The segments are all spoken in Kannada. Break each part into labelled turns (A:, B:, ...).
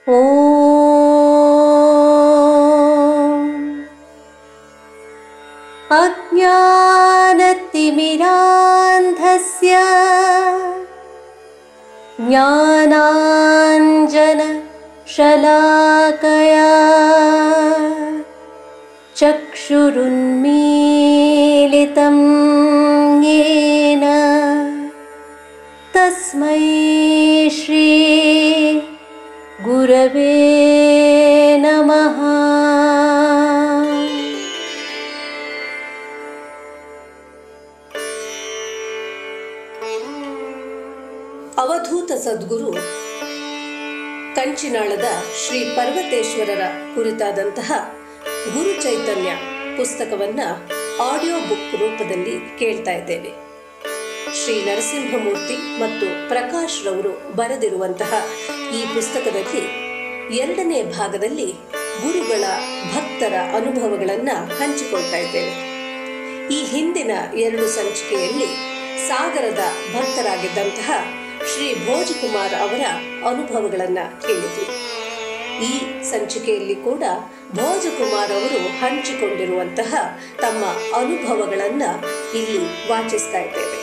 A: ॐ अज्ञानतिमिरान्धस्य ज्ञानाञ्जनशलाकया चक्षुरुन्मीलितं येन तस्मै श्री गुरवे नमः
B: ಅವಧೂತ ಸದ್ಗುರು ಕಂಚಿನಾಳದ ಶ್ರೀ ಪರ್ವತೇಶ್ವರರ ಕುರಿತಾದಂತಹ ಗುರು ಚೈತನ್ಯ ಪುಸ್ತಕವನ್ನ ಆಡಿಯೋ ಬುಕ್ ರೂಪದಲ್ಲಿ ಕೇಳ್ತಾ ಇದ್ದೇವೆ ಶ್ರೀ ನರಸಿಂಹಮೂರ್ತಿ ಮತ್ತು ಪ್ರಕಾಶ್ ರವರು ಬರೆದಿರುವಂತಹ ಈ ಪುಸ್ತಕದಲ್ಲಿ ಎರಡನೇ ಭಾಗದಲ್ಲಿ ಗುರುಗಳ ಭಕ್ತರ ಅನುಭವಗಳನ್ನ ಹಂಚಿಕೊಳ್ತಾ ಇದ್ದೇವೆ ಈ ಹಿಂದಿನ ಎರಡು ಸಂಚಿಕೆಯಲ್ಲಿ ಸಾಗರದ ಭಕ್ತರಾಗಿದ್ದಂತಹ ಶ್ರೀ ಭೋಜಕುಮಾರ್ ಅವರ ಅನುಭವಗಳನ್ನ ಕೇಳಿದ್ವಿ ಈ ಸಂಚಿಕೆಯಲ್ಲಿ ಕೂಡ ಭೋಜಕುಮಾರ್ ಅವರು ಹಂಚಿಕೊಂಡಿರುವಂತಹ ತಮ್ಮ ಅನುಭವಗಳನ್ನ ಇಲ್ಲಿ ವಾಚಿಸ್ತಾ ಇದ್ದೇವೆ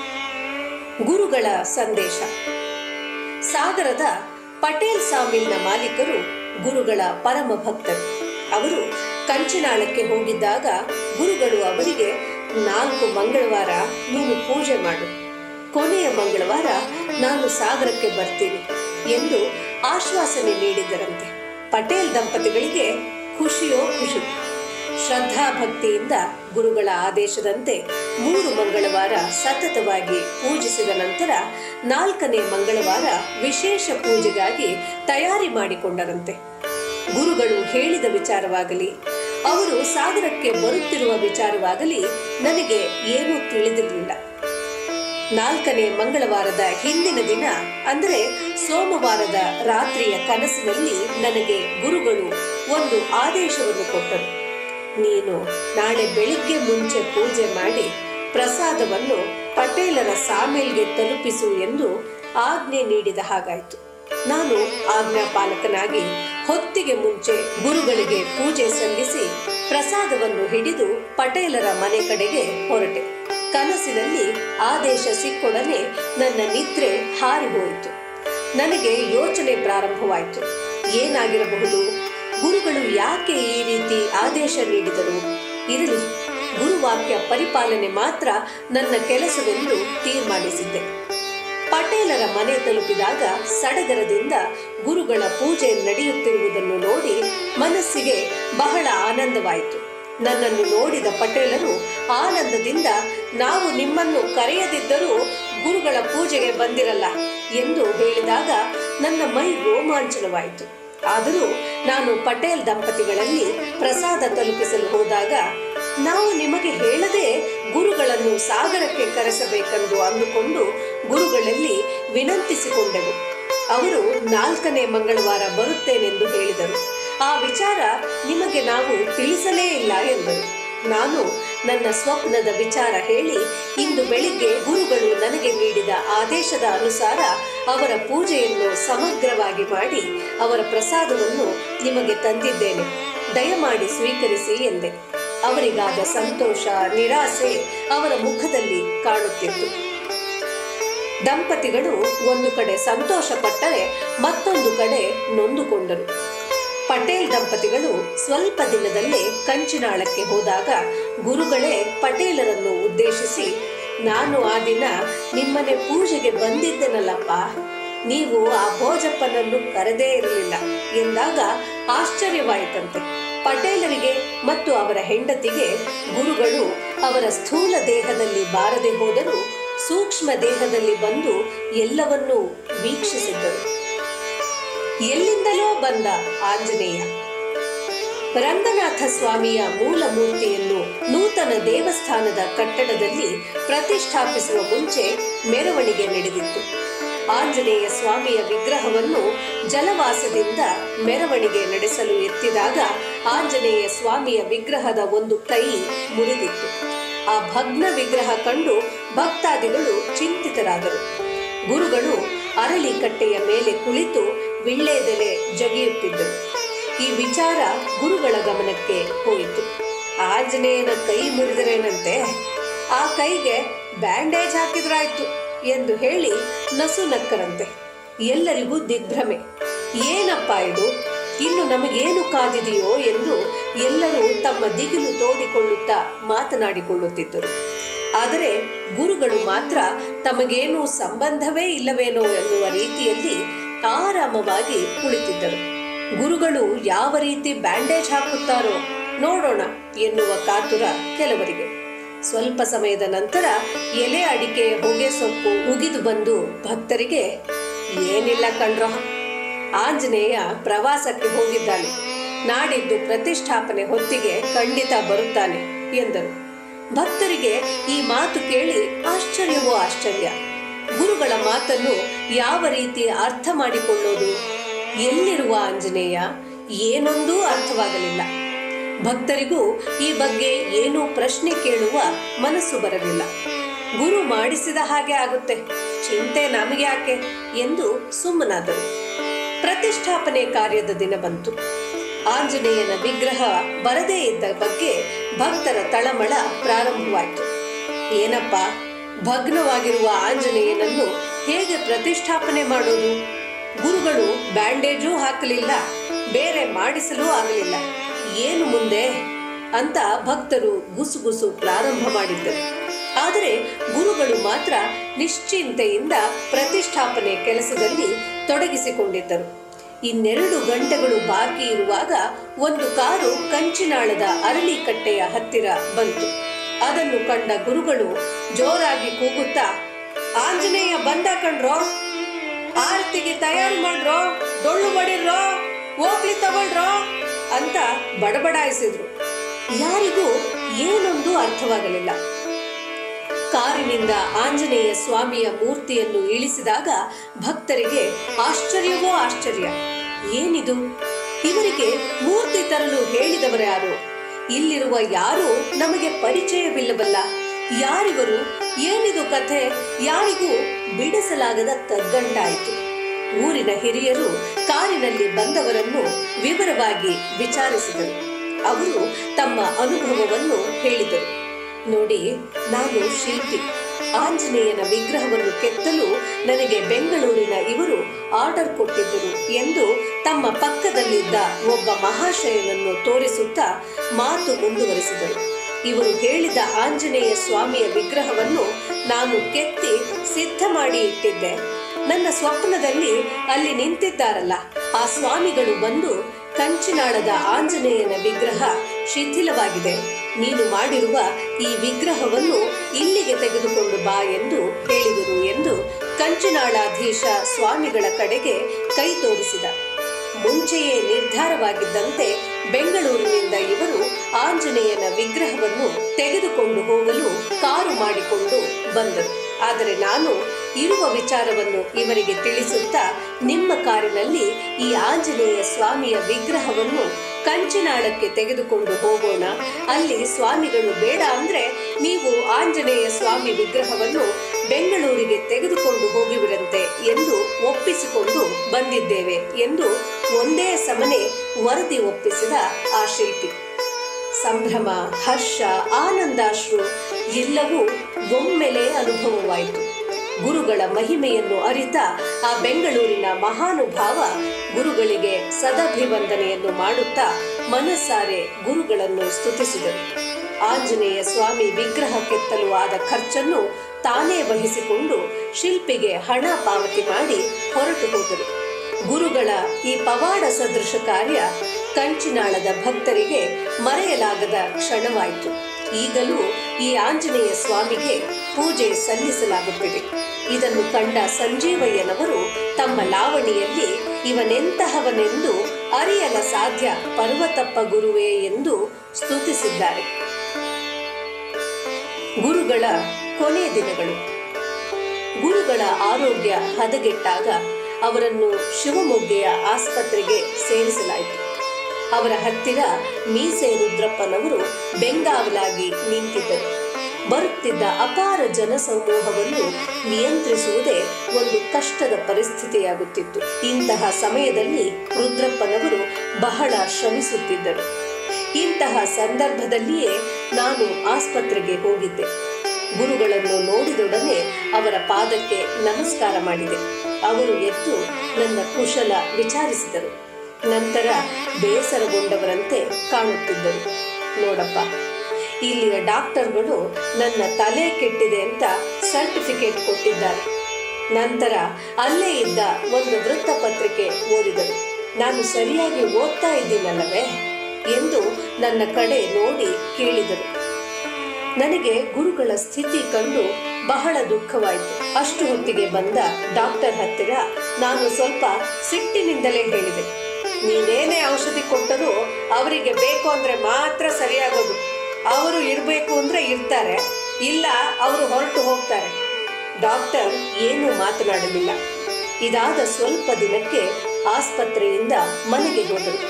B: ಗುರುಗಳ ಸಂದೇಶ ಸಾಗರದ ಪಟೇಲ್ ಸಾಮಿಲ್ನ ಮಾಲೀಕರು ಗುರುಗಳ ಪರಮ ಭಕ್ತರು ಅವರು ಕಂಚಿನಾಳಕ್ಕೆ ಹೋಗಿದ್ದಾಗ ಗುರುಗಳು ಅವರಿಗೆ ನಾಲ್ಕು ಮಂಗಳವಾರ ನೀನು ಪೂಜೆ ಮಾಡು ಕೊನೆಯ ಮಂಗಳವಾರ ನಾನು ಸಾಗರಕ್ಕೆ ಬರ್ತೀನಿ ಎಂದು ಆಶ್ವಾಸನೆ ನೀಡಿದ್ದರಂತೆ ಪಟೇಲ್ ದಂಪತಿಗಳಿಗೆ ಖುಷಿಯೋ ಖುಷಿ ಶ್ರದ್ಧಾ ಭಕ್ತಿಯಿಂದ ಗುರುಗಳ ಆದೇಶದಂತೆ ಮೂರು ಮಂಗಳವಾರ ಸತತವಾಗಿ ಪೂಜಿಸಿದ ನಂತರ ನಾಲ್ಕನೇ ಮಂಗಳವಾರ ವಿಶೇಷ ಪೂಜೆಗಾಗಿ ತಯಾರಿ ಮಾಡಿಕೊಂಡರಂತೆ ಗುರುಗಳು ಹೇಳಿದ ವಿಚಾರವಾಗಲಿ ಅವರು ಸಾಗರಕ್ಕೆ ಬರುತ್ತಿರುವ ವಿಚಾರವಾಗಲಿ ನನಗೆ ಏನೂ ತಿಳಿದಿರಲಿಲ್ಲ ನಾಲ್ಕನೇ ಮಂಗಳವಾರದ ಹಿಂದಿನ ದಿನ ಅಂದರೆ ಸೋಮವಾರದ ರಾತ್ರಿಯ ಕನಸಿನಲ್ಲಿ ನನಗೆ ಗುರುಗಳು ಒಂದು ಆದೇಶವನ್ನು ಕೊಟ್ಟರು ನೀನು ನಾಳೆ ಬೆಳಿಗ್ಗೆ ಮುಂಚೆ ಪೂಜೆ ಮಾಡಿ ಪ್ರಸಾದವನ್ನು ಪಟೇಲರ ಸಾಮೇಲ್ಗೆ ತಲುಪಿಸು ಎಂದು ಆಜ್ಞೆ ನೀಡಿದ ಹಾಗಾಯಿತು ನಾನು ಆಜ್ಞಾಪಾಲಕನಾಗಿ ಹೊತ್ತಿಗೆ ಮುಂಚೆ ಗುರುಗಳಿಗೆ ಪೂಜೆ ಸಲ್ಲಿಸಿ ಪ್ರಸಾದವನ್ನು ಹಿಡಿದು ಪಟೇಲರ ಮನೆ ಕಡೆಗೆ ಹೊರಟೆ ಕನಸಿನಲ್ಲಿ ಆದೇಶ ಸಿಕ್ಕೊಡನೆ ನನ್ನ ನಿದ್ರೆ ಹಾರಿ ಹೋಯಿತು ನನಗೆ ಯೋಚನೆ ಪ್ರಾರಂಭವಾಯಿತು ಏನಾಗಿರಬಹುದು ಗುರುಗಳು ಯಾಕೆ ಈ ರೀತಿ ಆದೇಶ ನೀಡಿದರು ಇರಲಿ ಗುರುವಾಕ್ಯ ಪರಿಪಾಲನೆ ಮಾತ್ರ ನನ್ನ ಕೆಲಸವೆಂದು ತೀರ್ಮಾನಿಸಿದ್ದೆ ಪಟೇಲರ ಮನೆ ತಲುಪಿದಾಗ ಸಡಗರದಿಂದ ಗುರುಗಳ ಪೂಜೆ ನಡೆಯುತ್ತಿರುವುದನ್ನು ನೋಡಿ ಮನಸ್ಸಿಗೆ ಬಹಳ ಆನಂದವಾಯಿತು ನನ್ನನ್ನು ನೋಡಿದ ಪಟೇಲರು ಆನಂದದಿಂದ ನಾವು ನಿಮ್ಮನ್ನು ಕರೆಯದಿದ್ದರೂ ಗುರುಗಳ ಪೂಜೆಗೆ ಬಂದಿರಲ್ಲ ಎಂದು ಹೇಳಿದಾಗ ನನ್ನ ಮೈ ರೋಮಾಂಚನವಾಯಿತು ಆದರೂ ನಾನು ಪಟೇಲ್ ದಂಪತಿಗಳಲ್ಲಿ ಪ್ರಸಾದ ತಲುಪಿಸಲು ಹೋದಾಗ ನಾವು ನಿಮಗೆ ಹೇಳದೆ ಗುರುಗಳನ್ನು ಸಾಗರಕ್ಕೆ ಕರೆಸಬೇಕೆಂದು ಅಂದುಕೊಂಡು ಗುರುಗಳಲ್ಲಿ ವಿನಂತಿಸಿಕೊಂಡೆವು ಅವರು ನಾಲ್ಕನೇ ಮಂಗಳವಾರ ಬರುತ್ತೇನೆಂದು ಹೇಳಿದರು ಆ ವಿಚಾರ ನಿಮಗೆ ನಾವು ತಿಳಿಸಲೇ ಇಲ್ಲ ಎಂದರು ನಾನು ನನ್ನ ಸ್ವಪ್ನದ ವಿಚಾರ ಹೇಳಿ ಇಂದು ಬೆಳಿಗ್ಗೆ ಗುರುಗಳು ನನಗೆ ನೀಡಿದ ಆದೇಶದ ಅನುಸಾರ ಅವರ ಪೂಜೆಯನ್ನು ಸಮಗ್ರವಾಗಿ ಮಾಡಿ ಅವರ ಪ್ರಸಾದವನ್ನು ನಿಮಗೆ ತಂದಿದ್ದೇನೆ ದಯಮಾಡಿ ಸ್ವೀಕರಿಸಿ ಎಂದೆ ಅವರಿಗಾದ ಸಂತೋಷ ನಿರಾಸೆ ಅವರ ಮುಖದಲ್ಲಿ ಕಾಣುತ್ತಿತ್ತು ದಂಪತಿಗಳು ಒಂದು ಕಡೆ ಸಂತೋಷ ಪಟ್ಟರೆ ಮತ್ತೊಂದು ಕಡೆ ನೊಂದುಕೊಂಡರು ಪಟೇಲ್ ದಂಪತಿಗಳು ಸ್ವಲ್ಪ ದಿನದಲ್ಲೇ ಕಂಚಿನಾಳಕ್ಕೆ ಹೋದಾಗ ಗುರುಗಳೇ ಪಟೇಲರನ್ನು ಉದ್ದೇಶಿಸಿ ನಾನು ಆ ದಿನ ನಿಮ್ಮನೆ ಪೂಜೆಗೆ ಬಂದಿದ್ದೆನಲ್ಲಪ್ಪ ನೀವು ಆ ಭೋಜಪ್ಪನನ್ನು ಕರೆದೇ ಇರಲಿಲ್ಲ ಎಂದಾಗ ಆಶ್ಚರ್ಯವಾಯಿತಂತೆ ಪಟೇಲರಿಗೆ ಮತ್ತು ಅವರ ಹೆಂಡತಿಗೆ ಗುರುಗಳು ಅವರ ಸ್ಥೂಲ ದೇಹದಲ್ಲಿ ಬಾರದೆ ಹೋದರೂ ಸೂಕ್ಷ್ಮ ದೇಹದಲ್ಲಿ ಬಂದು ಎಲ್ಲವನ್ನೂ ವೀಕ್ಷಿಸಿದ್ದರು ಎಲ್ಲಿಂದಲೋ ಬಂದ ಆಂಜನೇಯ ರಂಗನಾಥ ಸ್ವಾಮಿಯ ಮೂಲ ಮೂರ್ತಿಯನ್ನು ನೂತನ ದೇವಸ್ಥಾನದ ಕಟ್ಟಡದಲ್ಲಿ ಪ್ರತಿಷ್ಠಾಪಿಸುವ ಮುಂಚೆ ಮೆರವಣಿಗೆ ನಡೆದಿತ್ತು ಆಂಜನೇಯ ಸ್ವಾಮಿಯ ವಿಗ್ರಹವನ್ನು ಜಲವಾಸದಿಂದ ಮೆರವಣಿಗೆ ನಡೆಸಲು ಎತ್ತಿದಾಗ ಆಂಜನೇಯ ಸ್ವಾಮಿಯ ವಿಗ್ರಹದ ಒಂದು ಕೈ ಮುರಿದಿತ್ತು ಆ ಭಗ್ನ ವಿಗ್ರಹ ಕಂಡು ಭಕ್ತಾದಿಗಳು ಚಿಂತಿತರಾದರು ಗುರುಗಳು ಅರಳಿ ಕಟ್ಟೆಯ ಮೇಲೆ ಕುಳಿತು ವಿಳ್ಳೆದೆಲೆ ಜಗಿಯುತ್ತಿದ್ದರು ಈ ವಿಚಾರ ಗುರುಗಳ ಗಮನಕ್ಕೆ ಹೋಯಿತು ಆಂಜನೇಯನ ಕೈ ಮುರಿದರೇನಂತೆ ಆ ಕೈಗೆ ಬ್ಯಾಂಡೇಜ್ ಹಾಕಿದ್ರಾಯ್ತು ಎಂದು ಹೇಳಿ ನಸು ನಕ್ಕರಂತೆ ಎಲ್ಲರಿಗೂ ದಿಗ್ಭ್ರಮೆ ಏನಪ್ಪ ಇದು ಇನ್ನು ನಮಗೇನು ಕಾದಿದೆಯೋ ಎಂದು ಎಲ್ಲರೂ ತಮ್ಮ ದಿಗಿಲು ತೋಡಿಕೊಳ್ಳುತ್ತಾ ಮಾತನಾಡಿಕೊಳ್ಳುತ್ತಿದ್ದರು ಆದರೆ ಗುರುಗಳು ಮಾತ್ರ ತಮಗೇನು ಸಂಬಂಧವೇ ಇಲ್ಲವೇನೋ ಎನ್ನುವ ರೀತಿಯಲ್ಲಿ ಆರಾಮವಾಗಿ ಕುಳಿತಿದ್ದರು ಗುರುಗಳು ಯಾವ ರೀತಿ ಬ್ಯಾಂಡೇಜ್ ಹಾಕುತ್ತಾರೋ ನೋಡೋಣ ಎನ್ನುವ ಕಾತುರ ಕೆಲವರಿಗೆ ಸ್ವಲ್ಪ ಸಮಯದ ನಂತರ ಎಲೆ ಅಡಿಕೆ ಹೊಗೆ ಸೊಪ್ಪು ಉಗಿದು ಬಂದು ಭಕ್ತರಿಗೆ ಏನಿಲ್ಲ ಕಣ್ರೋ ಆಂಜನೇಯ ಪ್ರವಾಸಕ್ಕೆ ಹೋಗಿದ್ದಾನೆ ನಾಡಿದ್ದು ಪ್ರತಿಷ್ಠಾಪನೆ ಹೊತ್ತಿಗೆ ಖಂಡಿತ ಬರುತ್ತಾನೆ ಎಂದರು ಭಕ್ತರಿಗೆ ಈ ಮಾತು ಕೇಳಿ ಆಶ್ಚರ್ಯವೋ ಆಶ್ಚರ್ಯ ಗುರುಗಳ ಮಾತನ್ನು ಯಾವ ರೀತಿ ಅರ್ಥ ಮಾಡಿಕೊಳ್ಳೋದು ಎಲ್ಲಿರುವ ಆಂಜನೇಯ ಏನೊಂದೂ ಅರ್ಥವಾಗಲಿಲ್ಲ ಭಕ್ತರಿಗೂ ಈ ಬಗ್ಗೆ ಏನೂ ಪ್ರಶ್ನೆ ಕೇಳುವ ಮನಸ್ಸು ಬರಲಿಲ್ಲ ಗುರು ಮಾಡಿಸಿದ ಹಾಗೆ ಆಗುತ್ತೆ ಚಿಂತೆ ನಮಗೆ ಯಾಕೆ ಎಂದು ಸುಮ್ಮನಾದರು ಪ್ರತಿಷ್ಠಾಪನೆ ಕಾರ್ಯದ ದಿನ ಬಂತು ಆಂಜನೇಯನ ವಿಗ್ರಹ ಬರದೇ ಇದ್ದ ಬಗ್ಗೆ ಭಕ್ತರ ತಳಮಳ ಪ್ರಾರಂಭವಾಯಿತು ಏನಪ್ಪ ಭಗ್ನವಾಗಿರುವ ಆಂಜನೇಯನನ್ನು ಹೇಗೆ ಪ್ರತಿಷ್ಠಾಪನೆ ಮಾಡೋದು ಗುರುಗಳು ಬ್ಯಾಂಡೇಜೂ ಹಾಕಲಿಲ್ಲ ಬೇರೆ ಮಾಡಿಸಲೂ ಆಗಲಿಲ್ಲ ಏನು ಮುಂದೆ ಅಂತ ಭಕ್ತರು ಗುಸುಗುಸು ಪ್ರಾರಂಭ ಮಾಡಿದ್ದರು ಆದರೆ ಗುರುಗಳು ಮಾತ್ರ ನಿಶ್ಚಿಂತೆಯಿಂದ ಪ್ರತಿಷ್ಠಾಪನೆ ಕೆಲಸದಲ್ಲಿ ತೊಡಗಿಸಿಕೊಂಡಿದ್ದರು ಇನ್ನೆರಡು ಗಂಟೆಗಳು ಬಾಕಿ ಇರುವಾಗ ಒಂದು ಕಾರು ಕಂಚಿನಾಳದ ಅರಳಿಕಟ್ಟೆಯ ಹತ್ತಿರ ಬಂತು ಅದನ್ನು ಕಂಡ ಗುರುಗಳು ಜೋರಾಗಿ ಕೂಗುತ್ತಾ ಆಂಜನೇಯ ಬಂದ ಕಣ್ರೋ ಆರತಿಗೆ ತಯಾರು ಮಾಡ್ರೋ ಡೊಳ್ಳು ಬಡಿರ್ರೋ ಹೋಗ್ಲಿ ತಗೊಳ್ರೋ ಅಂತ ಬಡಬಡಾಯಿಸಿದ್ರು ಯಾರಿಗೂ ಏನೊಂದು ಅರ್ಥವಾಗಲಿಲ್ಲ ಕಾರಿನಿಂದ ಆಂಜನೇಯ ಸ್ವಾಮಿಯ ಮೂರ್ತಿಯನ್ನು ಇಳಿಸಿದಾಗ ಭಕ್ತರಿಗೆ ಆಶ್ಚರ್ಯವೋ ಆಶ್ಚರ್ಯ ಏನಿದು ಇವರಿಗೆ ಮೂರ್ತಿ ತರಲು ಹೇಳಿದವರ್ಯಾರು ಇಲ್ಲಿರುವ ಯಾರೂ ನಮಗೆ ಪರಿಚಯವಿಲ್ಲವಲ್ಲ ಯಾರಿವರು ಏನಿದು ಕಥೆ ಯಾರಿಗೂ ಬಿಡಿಸಲಾಗದ ಕಗ್ಗಂಟಾಯಿತು ಊರಿನ ಹಿರಿಯರು ಕಾರಿನಲ್ಲಿ ಬಂದವರನ್ನು ವಿವರವಾಗಿ ವಿಚಾರಿಸಿದರು ಅವರು ತಮ್ಮ ಅನುಭವವನ್ನು ಹೇಳಿದರು ನೋಡಿ ನಾನು ಶಿಲ್ಪಿ ಆಂಜನೇಯನ ವಿಗ್ರಹವನ್ನು ಕೆತ್ತಲು ನನಗೆ ಬೆಂಗಳೂರಿನ ಇವರು ಆರ್ಡರ್ ಕೊಟ್ಟಿದ್ದರು ಎಂದು ತಮ್ಮ ಪಕ್ಕದಲ್ಲಿದ್ದ ಒಬ್ಬ ಮಹಾಶಯನನ್ನು ತೋರಿಸುತ್ತಾ ಮಾತು ಮುಂದುವರಿಸಿದರು ಇವರು ಹೇಳಿದ ಆಂಜನೇಯ ಸ್ವಾಮಿಯ ವಿಗ್ರಹವನ್ನು ನಾನು ಕೆತ್ತಿ ಸಿದ್ಧ ಮಾಡಿ ಇಟ್ಟಿದ್ದೆ ನನ್ನ ಸ್ವಪ್ನದಲ್ಲಿ ಅಲ್ಲಿ ನಿಂತಿದ್ದಾರಲ್ಲ ಆ ಸ್ವಾಮಿಗಳು ಬಂದು ಕಂಚಿನಾಳದ ಆಂಜನೇಯನ ವಿಗ್ರಹ ಶಿಥಿಲವಾಗಿದೆ ನೀನು ಮಾಡಿರುವ ಈ ವಿಗ್ರಹವನ್ನು ಇಲ್ಲಿಗೆ ತೆಗೆದುಕೊಂಡು ಬಾ ಎಂದು ಹೇಳಿದರು ಎಂದು ಕಂಚಿನಾಳಾಧೀಶ ಸ್ವಾಮಿಗಳ ಕಡೆಗೆ ಕೈ ತೋರಿಸಿದ ಮುಂಚೆಯೇ ನಿರ್ಧಾರವಾಗಿದ್ದಂತೆ ಬೆಂಗಳೂರಿನಿಂದ ಇವರು ಆಂಜನೇಯನ ವಿಗ್ರಹವನ್ನು ತೆಗೆದುಕೊಂಡು ಹೋಗಲು ಕಾರು ಮಾಡಿಕೊಂಡು ಬಂದರು ಆದರೆ ನಾನು ಇರುವ ವಿಚಾರವನ್ನು ಇವರಿಗೆ ತಿಳಿಸುತ್ತಾ ನಿಮ್ಮ ಕಾರಿನಲ್ಲಿ ಈ ಆಂಜನೇಯ ಸ್ವಾಮಿಯ ವಿಗ್ರಹವನ್ನು ಕಂಚಿನಾಳಕ್ಕೆ ತೆಗೆದುಕೊಂಡು ಹೋಗೋಣ ಅಲ್ಲಿ ಸ್ವಾಮಿಗಳು ಬೇಡ ಅಂದ್ರೆ ನೀವು ಆಂಜನೇಯ ಸ್ವಾಮಿ ವಿಗ್ರಹವನ್ನು ಬೆಂಗಳೂರಿಗೆ ತೆಗೆದುಕೊಂಡು ಹೋಗಿಬಿಡಂತೆ ಎಂದು ಒಪ್ಪಿಸಿಕೊಂಡು ಬಂದಿದ್ದೇವೆ ಎಂದು ಒಂದೇ ಸಮನೆ ವರದಿ ಒಪ್ಪಿಸಿದ ಆ ಶಿಲ್ಪಿ ಸಂಭ್ರಮ ಹರ್ಷ ಆನಂದಾಶ್ರು ಎಲ್ಲವೂ ಒಮ್ಮೆಲೆ ಅನುಭವವಾಯಿತು ಗುರುಗಳ ಮಹಿಮೆಯನ್ನು ಅರಿತ ಆ ಬೆಂಗಳೂರಿನ ಮಹಾನುಭಾವ ಗುರುಗಳಿಗೆ ಸದಭಿವಂದನೆಯನ್ನು ಮಾಡುತ್ತಾ ಮನಸ್ಸಾರೆ ಗುರುಗಳನ್ನು ಸ್ತುತಿಸಿದರು ಆಂಜನೇಯ ಸ್ವಾಮಿ ವಿಗ್ರಹ ಕೆತ್ತಲು ಆದ ಖರ್ಚನ್ನು ತಾನೇ ವಹಿಸಿಕೊಂಡು ಶಿಲ್ಪಿಗೆ ಹಣ ಪಾವತಿ ಮಾಡಿ ಹೊರಟು ಹೋದರು ಗುರುಗಳ ಈ ಪವಾಡ ಸದೃಶ ಕಾರ್ಯ ಕಂಚಿನಾಳದ ಭಕ್ತರಿಗೆ ಮರೆಯಲಾಗದ ಕ್ಷಣವಾಯಿತು ಈಗಲೂ ಈ ಆಂಜನೇಯ ಸ್ವಾಮಿಗೆ ಪೂಜೆ ಸಲ್ಲಿಸಲಾಗುತ್ತಿದೆ ಇದನ್ನು ಕಂಡ ಸಂಜೀವಯ್ಯನವರು ತಮ್ಮ ಲಾವಣಿಯಲ್ಲಿ ಇವನೆಂತಹವನೆಂದು ಅರಿಯಲ ಸಾಧ್ಯ ಪರ್ವತಪ್ಪ ಗುರುವೇ ಎಂದು ಸ್ತುತಿಸಿದ್ದಾರೆ ಗುರುಗಳ ಕೊನೆ ದಿನಗಳು ಗುರುಗಳ ಆರೋಗ್ಯ ಹದಗೆಟ್ಟಾಗ ಅವರನ್ನು ಶಿವಮೊಗ್ಗೆಯ ಆಸ್ಪತ್ರೆಗೆ ಸೇರಿಸಲಾಯಿತು ಅವರ ಹತ್ತಿರ ಮೀಸೆ ರುದ್ರಪ್ಪನವರು ಬೆಂಗಾವಲಾಗಿ ನಿಂತಿದ್ದರು ಬರುತ್ತಿದ್ದ ಅಪಾರ ಜನಸಮೂಹವನ್ನು ನಿಯಂತ್ರಿಸುವುದೇ ಒಂದು ಕಷ್ಟದ ಪರಿಸ್ಥಿತಿಯಾಗುತ್ತಿತ್ತು ಇಂತಹ ಸಮಯದಲ್ಲಿ ರುದ್ರಪ್ಪನವರು ಬಹಳ ಶ್ರಮಿಸುತ್ತಿದ್ದರು ಇಂತಹ ಸಂದರ್ಭದಲ್ಲಿಯೇ ನಾನು ಆಸ್ಪತ್ರೆಗೆ ಹೋಗಿದ್ದೆ ಗುರುಗಳನ್ನು ನೋಡಿದೊಡನೆ ಅವರ ಪಾದಕ್ಕೆ ನಮಸ್ಕಾರ ಮಾಡಿದೆ ಅವರು ಎದ್ದು ನನ್ನ ಕುಶಲ ವಿಚಾರಿಸಿದರು ನಂತರ ಬೇಸರಗೊಂಡವರಂತೆ ಕಾಣುತ್ತಿದ್ದರು ನೋಡಪ್ಪ ಇಲ್ಲಿಯ ಡಾಕ್ಟರ್ಗಳು ನನ್ನ ತಲೆ ಕೆಟ್ಟಿದೆ ಅಂತ ಸರ್ಟಿಫಿಕೇಟ್ ಕೊಟ್ಟಿದ್ದಾರೆ ನಂತರ ಅಲ್ಲೇ ಇದ್ದ ಒಂದು ವೃತ್ತಪತ್ರಿಕೆ ಓದಿದರು ನಾನು ಸರಿಯಾಗಿ ಓದ್ತಾ ಇದ್ದೀನಲ್ಲವೇ ಎಂದು ನನ್ನ ಕಡೆ ನೋಡಿ ಕೇಳಿದರು ನನಗೆ ಗುರುಗಳ ಸ್ಥಿತಿ ಕಂಡು ಬಹಳ ದುಃಖವಾಯಿತು ಅಷ್ಟು ಹೊತ್ತಿಗೆ ಬಂದ ಡಾಕ್ಟರ್ ಹತ್ತಿರ ನಾನು ಸ್ವಲ್ಪ ಸಿಟ್ಟಿನಿಂದಲೇ ಹೇಳಿದೆ ನೀವೇನೇ ಔಷಧಿ ಕೊಟ್ಟರೂ ಅವರಿಗೆ ಬೇಕು ಅಂದ್ರೆ ಮಾತ್ರ ಸರಿಯಾಗೋದು ಅವರು ಇರಬೇಕು ಅಂದ್ರೆ ಇರ್ತಾರೆ ಇಲ್ಲ ಅವರು ಹೊರಟು ಹೋಗ್ತಾರೆ ಡಾಕ್ಟರ್ ಏನೂ ಮಾತನಾಡಲಿಲ್ಲ ಇದಾದ ಸ್ವಲ್ಪ ದಿನಕ್ಕೆ ಆಸ್ಪತ್ರೆಯಿಂದ ಮನೆಗೆ ಹೋದರು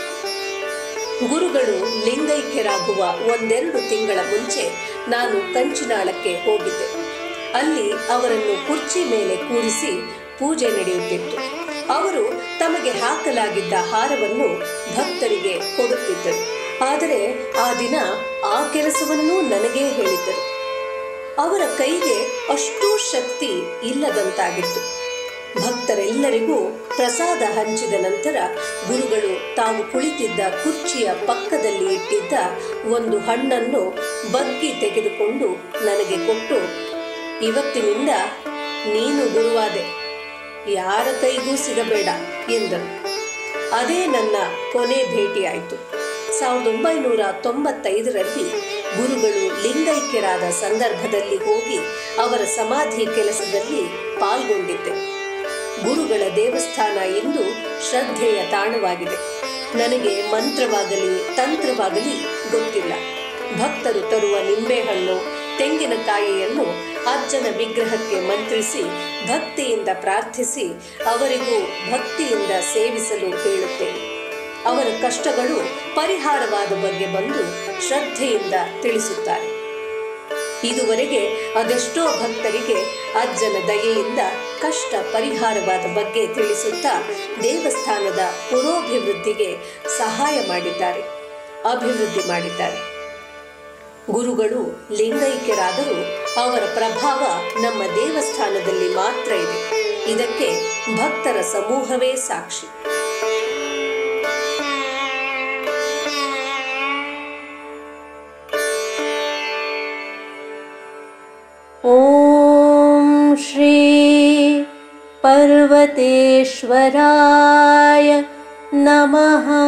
B: ಗುರುಗಳು ಲಿಂಗೈಕ್ಯರಾಗುವ ಒಂದೆರಡು ತಿಂಗಳ ಮುಂಚೆ ನಾನು ಕಂಚಿನಾಳಕ್ಕೆ ಹೋಗಿದ್ದೆ ಅಲ್ಲಿ ಅವರನ್ನು ಕುರ್ಚಿ ಮೇಲೆ ಕೂರಿಸಿ ಪೂಜೆ ನಡೆಯುತ್ತಿತ್ತು ಅವರು ತಮಗೆ ಹಾಕಲಾಗಿದ್ದ ಹಾರವನ್ನು ಭಕ್ತರಿಗೆ ಕೊಡುತ್ತಿದ್ದರು ಆದರೆ ಆ ದಿನ ಆ ಕೆಲಸವನ್ನೂ ನನಗೇ ಹೇಳಿದ್ದರು ಅವರ ಕೈಗೆ ಅಷ್ಟೂ ಶಕ್ತಿ ಇಲ್ಲದಂತಾಗಿತ್ತು ಭಕ್ತರೆಲ್ಲರಿಗೂ ಪ್ರಸಾದ ಹಂಚಿದ ನಂತರ ಗುರುಗಳು ತಾವು ಕುಳಿತಿದ್ದ ಕುರ್ಚಿಯ ಪಕ್ಕದಲ್ಲಿ ಇಟ್ಟಿದ್ದ ಒಂದು ಹಣ್ಣನ್ನು ಬಗ್ಗಿ ತೆಗೆದುಕೊಂಡು ನನಗೆ ಕೊಟ್ಟು ಇವತ್ತಿನಿಂದ ನೀನು ಗುರುವಾದೆ ಯಾರ ಕೈಗೂ ಸಿಗಬೇಡ ಎಂದರು ಅದೇ ನನ್ನ ಕೊನೆ ಭೇಟಿಯಾಯಿತು ಸಾವಿರದ ಒಂಬೈನೂರ ತೊಂಬತ್ತೈದರಲ್ಲಿ ಗುರುಗಳು ಲಿಂಗೈಕ್ಯರಾದ ಸಂದರ್ಭದಲ್ಲಿ ಹೋಗಿ ಅವರ ಸಮಾಧಿ ಕೆಲಸದಲ್ಲಿ ಪಾಲ್ಗೊಂಡಿದ್ದೆ ಗುರುಗಳ ದೇವಸ್ಥಾನ ಇಂದು ಶ್ರದ್ಧೆಯ ತಾಣವಾಗಿದೆ ನನಗೆ ಮಂತ್ರವಾಗಲಿ ತಂತ್ರವಾಗಲಿ ಗೊತ್ತಿಲ್ಲ ಭಕ್ತರು ತರುವ ನಿಂಬೆಹಣ್ಣು ತೆಂಗಿನಕಾಯಿಯನ್ನು ಅಜ್ಜನ ವಿಗ್ರಹಕ್ಕೆ ಮಂತ್ರಿಸಿ ಭಕ್ತಿಯಿಂದ ಪ್ರಾರ್ಥಿಸಿ ಅವರಿಗೂ ಭಕ್ತಿಯಿಂದ ಸೇವಿಸಲು ಹೇಳುತ್ತೇನೆ ಅವರ ಕಷ್ಟಗಳು ಪರಿಹಾರವಾದ ಬಗ್ಗೆ ಬಂದು ಶ್ರದ್ಧೆಯಿಂದ ತಿಳಿಸುತ್ತಾರೆ ಇದುವರೆಗೆ ಅದೆಷ್ಟೋ ಭಕ್ತರಿಗೆ ಅಜ್ಜನ ದಯೆಯಿಂದ ಕಷ್ಟ ಪರಿಹಾರವಾದ ಬಗ್ಗೆ ತಿಳಿಸುತ್ತಾ ದೇವಸ್ಥಾನದ ಪುರೋಭಿವೃದ್ಧಿಗೆ ಸಹಾಯ ಮಾಡಿದ್ದಾರೆ ಅಭಿವೃದ್ಧಿ ಮಾಡಿದ್ದಾರೆ ಗುರುಗಳು ಲಿಂಗೈಕ್ಯರಾದರೂ ಅವರ ಪ್ರಭಾವ ನಮ್ಮ ದೇವಸ್ಥಾನದಲ್ಲಿ ಮಾತ್ರ ಇದೆ ಇದಕ್ಕೆ ಭಕ್ತರ ಸಮೂಹವೇ ಸಾಕ್ಷಿ
A: ॐ श्री पर्वतेश्वराय नमः